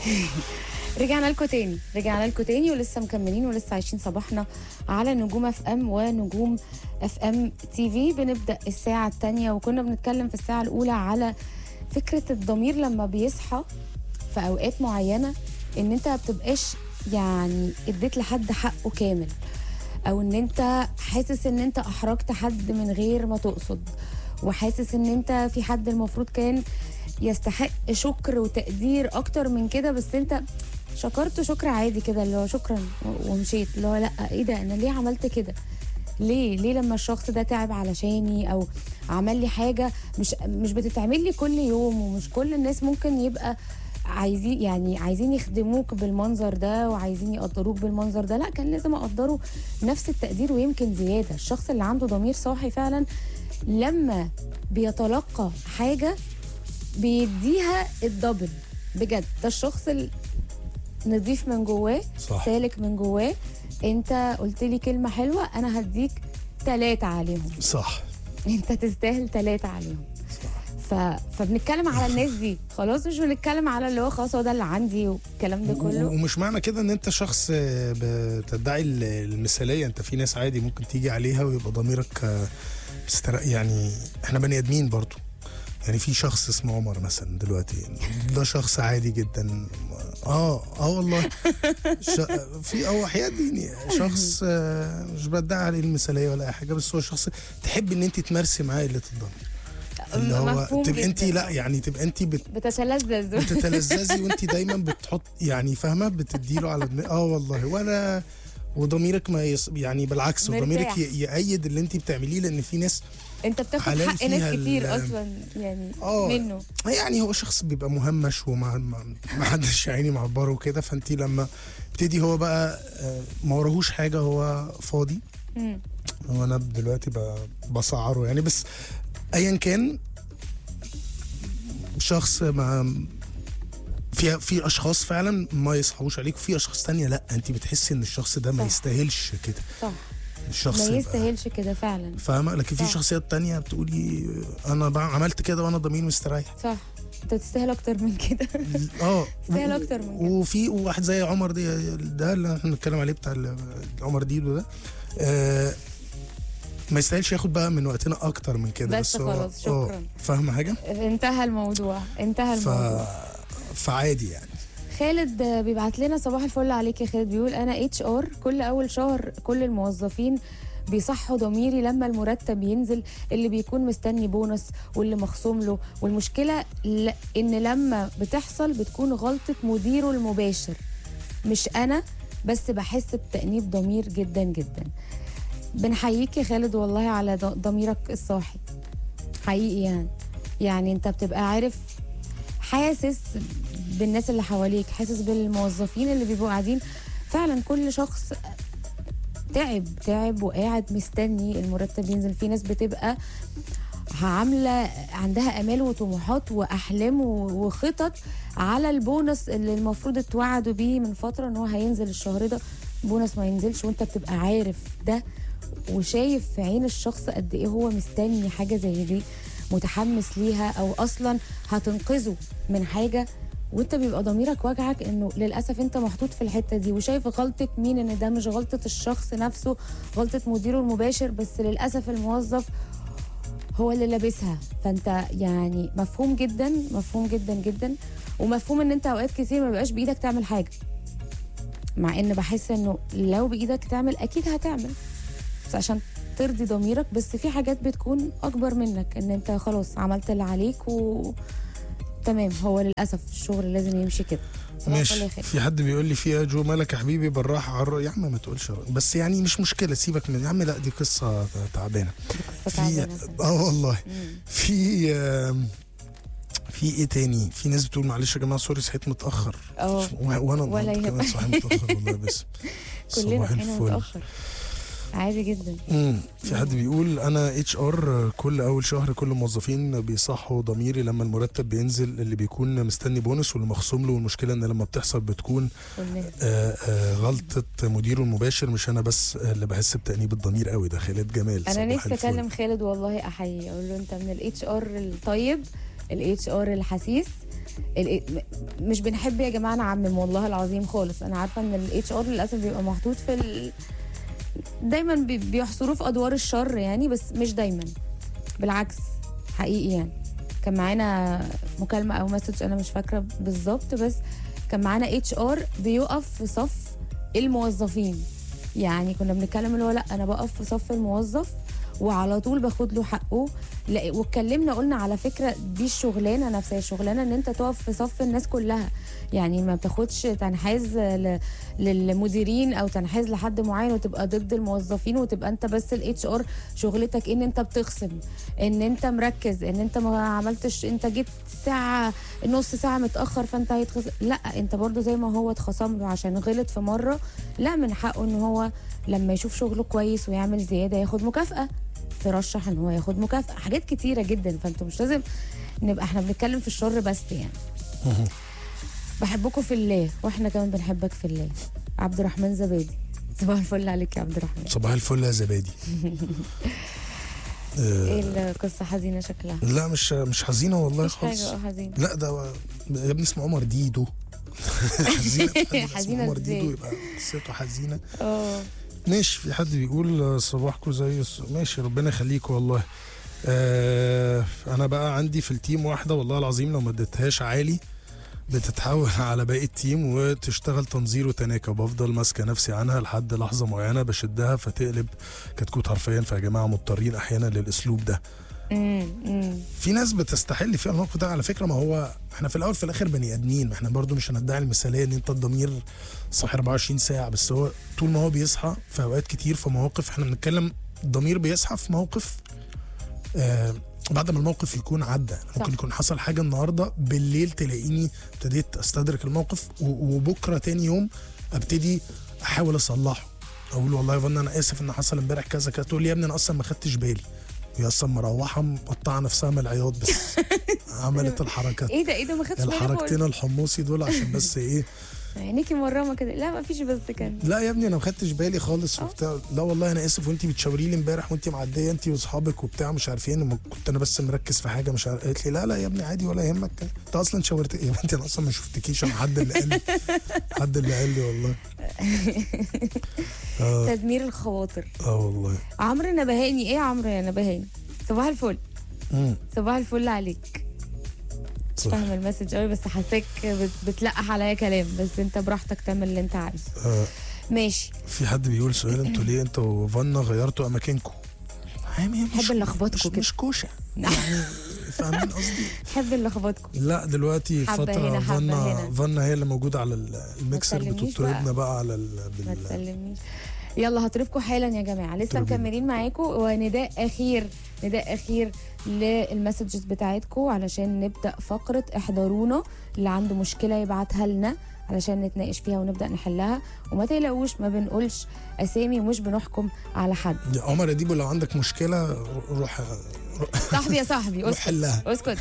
رجعنا لكم تاني رجعنا لكم تاني ولسه مكملين ولسه عايشين صباحنا على نجوم اف ام ونجوم اف ام تي في بنبدا الساعه الثانيه وكنا بنتكلم في الساعه الاولى على فكره الضمير لما بيصحى في اوقات معينه ان انت ما بتبقاش يعني اديت لحد حقه كامل او ان انت حاسس ان انت احرجت حد من غير ما تقصد وحاسس ان انت في حد المفروض كان يستحق شكر وتقدير اكتر من كده بس انت شكرته شكر عادي كده اللي هو شكرا ومشيت اللي هو لا ايه ده انا ليه عملت كده ليه ليه لما الشخص ده تعب علشاني او عمل لي حاجه مش مش بتتعمل لي كل يوم ومش كل الناس ممكن يبقى عايزين يعني عايزين يخدموك بالمنظر ده وعايزين يقدروك بالمنظر ده لا كان لازم اقدره نفس التقدير ويمكن زياده الشخص اللي عنده ضمير صاحي فعلا لما بيتلقى حاجه بيديها الدبل بجد ده الشخص نضيف من جواه صح. سالك من جواه انت قلت لي كلمه حلوه انا هديك ثلاثه عليهم صح انت تستاهل ثلاثه عليهم ف... فبنتكلم على الناس دي خلاص مش بنتكلم على اللي هو خلاص هو ده اللي عندي والكلام ده و- كله ومش معنى كده ان انت شخص آه، بتدعي ال- المثاليه انت في ناس عادي ممكن تيجي عليها ويبقى ضميرك آه، مستر يعني احنا بني ادمين برضو يعني في شخص اسمه عمر مثلا دلوقتي ده شخص عادي جدا اه اه والله ش... في او وحياة ديني شخص آه، مش بدعي عليه المثاليه ولا اي حاجه بس هو شخص تحب ان انت تمارسي معاه قله الضمير اللي هو مفهوم تبقى انت جداً. لا يعني تبقى انت بت بتتلذذ بتتلذذي وانت دايما بتحط يعني فاهمه بتديله على دماغ اه والله ولا وضميرك ما يص... يعني بالعكس مرتاح. وضميرك ي... يأيد اللي انت بتعمليه لان في ناس انت بتاخد حلال حق فيها ناس كتير ال- اصلا يعني اه منه يعني هو شخص بيبقى مهمش وما ما ما حدش يا عيني معبره وكده فانت لما ابتدي هو بقى آه، ما وراهوش حاجه هو فاضي مم. هو انا دلوقتي ب- بسعره يعني بس ايا كان شخص ما في في اشخاص فعلا ما يصحبوش عليك وفي اشخاص تانية لا انت بتحسي ان الشخص ده ما صح. يستاهلش كده صح الشخص ما يبقى- يستاهلش كده فعلا فاهمه لكن في صح. شخصيات تانية بتقولي انا بقى عملت كده وانا ضميري مستريح صح انت تستاهل اكتر من كده اه تستاهل أكتر من كده. وفي واحد زي عمر دي ده اللي احنا بنتكلم عليه بتاع ال- عمر ديدو ده آه ما يستاهلش ياخد بقى من وقتنا اكتر من كده بس هو- خلاص، آه، شكراً. فاهمه حاجه انتهى الموضوع انتهى ف... الموضوع فعادي يعني خالد بيبعت لنا صباح الفل عليك يا خالد بيقول انا اتش ار كل اول شهر كل الموظفين بيصحوا ضميري لما المرتب ينزل اللي بيكون مستني بونص واللي مخصوم له والمشكله ل- ان لما بتحصل بتكون غلطه مديره المباشر مش انا بس بحس بتأنيب ضمير جدا جدا بنحييك يا خالد والله على ض- ضميرك الصاحي حقيقي يعني يعني انت بتبقى عارف حاسس بالناس اللي حواليك حاسس بالموظفين اللي بيبقوا قاعدين فعلا كل شخص تعب تعب وقاعد مستني المرتب ينزل في ناس بتبقى عامله عندها امال وطموحات واحلام و- وخطط على البونص اللي المفروض اتوعدوا بيه من فتره ان هو هينزل الشهر ده بونص ما ينزلش وانت بتبقى عارف ده وشايف في عين الشخص قد ايه هو مستني حاجه زي دي متحمس ليها او اصلا هتنقذه من حاجه وانت بيبقى ضميرك وجعك انه للاسف انت محطوط في الحته دي وشايف غلطه مين ان ده مش غلطه الشخص نفسه غلطه مديره المباشر بس للاسف الموظف هو اللي لابسها فانت يعني مفهوم جدا مفهوم جدا جدا ومفهوم ان انت اوقات كتير ما بيبقاش بايدك تعمل حاجه مع ان بحس انه لو بايدك تعمل اكيد هتعمل بس عشان ترضي ضميرك بس في حاجات بتكون اكبر منك ان انت خلاص عملت اللي عليك و تمام هو للاسف الشغل لازم يمشي كده صباح الفل يا ماشي خالد. في حد بيقول لي فيها جو مالك يا حبيبي بالراحه عر... يا عم ما تقولش عر- بس يعني مش مشكله سيبك من يا عم لا دي قصه تعبانه قصة في تعبانة صح. اه والله مم. في آم، في ايه تاني في ناس بتقول معلش يا جماعه سوري صحيت متاخر اه و- وانا ولا النهارده كمان يهمك. صاحي متاخر والله بس كلنا صباح صحينا الفل متاخر عادي جدا امم في حد بيقول انا اتش ار كل اول شهر كل الموظفين بيصحوا ضميري لما المرتب بينزل اللي بيكون مستني بونص واللي مخصوم له والمشكله ان لما بتحصل بتكون كلنا آه آه غلطه مديره المباشر مش انا بس اللي بحس بتانيب الضمير قوي ده خالد جمال انا صباح نفسي الفل. اكلم خالد والله احيي اقول له انت من الاتش ار الطيب الاتش ار الحسيس ال- م- مش بنحب يا جماعه نعمم والله العظيم خالص انا عارفه ان الاتش ار للاسف بيبقى محطوط في ال... دايما بي- بيحصروه في ادوار الشر يعني بس مش دايما بالعكس حقيقي يعني كان معانا مكالمه او مسج انا مش فاكره بالظبط بس كان معانا اتش ار بيقف في صف الموظفين يعني كنا بنتكلم اللي هو لا انا بقف في صف الموظف وعلى طول باخد له حقه لا واتكلمنا قلنا على فكره دي الشغلانه نفسها الشغلانه ان انت تقف في صف الناس كلها يعني ما بتاخدش تنحاز ل- للمديرين او تنحاز لحد معين وتبقى ضد الموظفين وتبقى انت بس الاتش ار شغلتك ان انت بتخصم ان انت مركز ان انت ما عملتش انت جيت ساعه نص ساعه متاخر فانت هيتخصم لا انت برضو زي ما هو اتخصم له عشان غلط في مره لا من حقه ان هو لما يشوف شغله كويس ويعمل زياده ياخد مكافاه ترشح ان هو ياخد مكافاه حاجات كتيره جدا فانتوا مش لازم نبقى احنا بنتكلم في الشر بس يعني بحبكم في الله واحنا كمان بنحبك في الله عبد الرحمن زبادي صباح الفل عليك يا عبد الرحمن صباح الفل يا زبادي ايه آه القصه حزينه شكلها لا مش مش حزينه والله مش حاجه خالص اه حزينه لا ده يا ابني اسمه عمر ديدو حزينه في حد اسمه حزينة عمر ازاي؟ ديدو يبقى قصته حزينه اه ماشي في حد بيقول آه، صباحكم زي الس- ماشي ربنا يخليكم والله آه انا بقى عندي في التيم واحده والله العظيم لو ما اديتهاش عالي بتتحول على باقي التيم وتشتغل تنظير وتناكة وبفضل ماسكه نفسي عنها لحد لحظه معينه بشدها فتقلب كتكوت حرفيا فيا جماعه مضطرين احيانا للاسلوب ده امم امم في ناس بتستحل فيها الموقف ده على فكره ما هو احنا في الاول في الاخر بني ادمين ما احنا برضو مش هندعي المثاليه ان انت الضمير صاحي 24 ساعه بس هو طول ما هو بيصحى في اوقات كتير في مواقف احنا بنتكلم الضمير بيصحى في موقف آه بعد ما الموقف يكون عدى ممكن صح. يكون حصل حاجه النهارده بالليل تلاقيني ابتديت استدرك الموقف و- وبكره تاني يوم ابتدي احاول اصلحه اقول والله يا فندم انا اسف ان حصل امبارح كذا كذا تقول لي يا ابني انا اصلا ما خدتش بالي هي اصلا مروحه مقطعه نفسها من العياط بس عملت الحركات ايه ده ايه ده ما خدتش بالي الحركتين خالص. الحمصي دول عشان بس ايه عينيكي مرمه كده لا ما فيش بس كان لا يا ابني انا ما خدتش بالي خالص وبتاع لا والله انا اسف وانت بتشاوري لي امبارح وانت معديه انت واصحابك وبتاع مش عارف ايه أنا كنت انا بس مركز في حاجه مش عارف قالت لي لا لا يا ابني عادي ولا يهمك انت اصلا شاورت يا بنتي انا اصلا ما شفتكيش انا حد اللي قال لي حد اللي قال لي والله اه تدمير الخواطر اه والله عمرو نبهاني ايه يا عمرو يا نبهاني صباح الفل امم صباح الفل عليك صح. فاهمه المسج قوي بس حاساك بت- بتلقح عليا كلام بس انت براحتك تعمل اللي انت عايزه آه ماشي في حد بيقول سؤال انتوا ليه انتوا وفانا غيرتوا اماكنكم عامي بحب اللي أخبطكوا مش, كده. مش كوشه يعني فاهمين قصدي بحب اللي خبطكم لا دلوقتي حبة فترة هنا، حبة فانا هنا. فانا هي اللي موجودة على ال- الميكسر تسلمنيش بتطردنا بقى. بقى على ال... ما بال... تسلمنيش يلا هطربكم حالا يا جماعه لسه اطربينا. مكملين معاكم ونداء اخير نداء اخير للمسجز بتاعتكم علشان نبدا فقره احضرونا اللي عنده مشكله يبعتها لنا علشان نتناقش فيها ونبدا نحلها وما تقلقوش ما بنقولش اسامي ومش بنحكم على حد يا عمر يا ديبو لو عندك مشكلة روح روح, صاحبي يا صاحبي روح اسكت حلها اسكت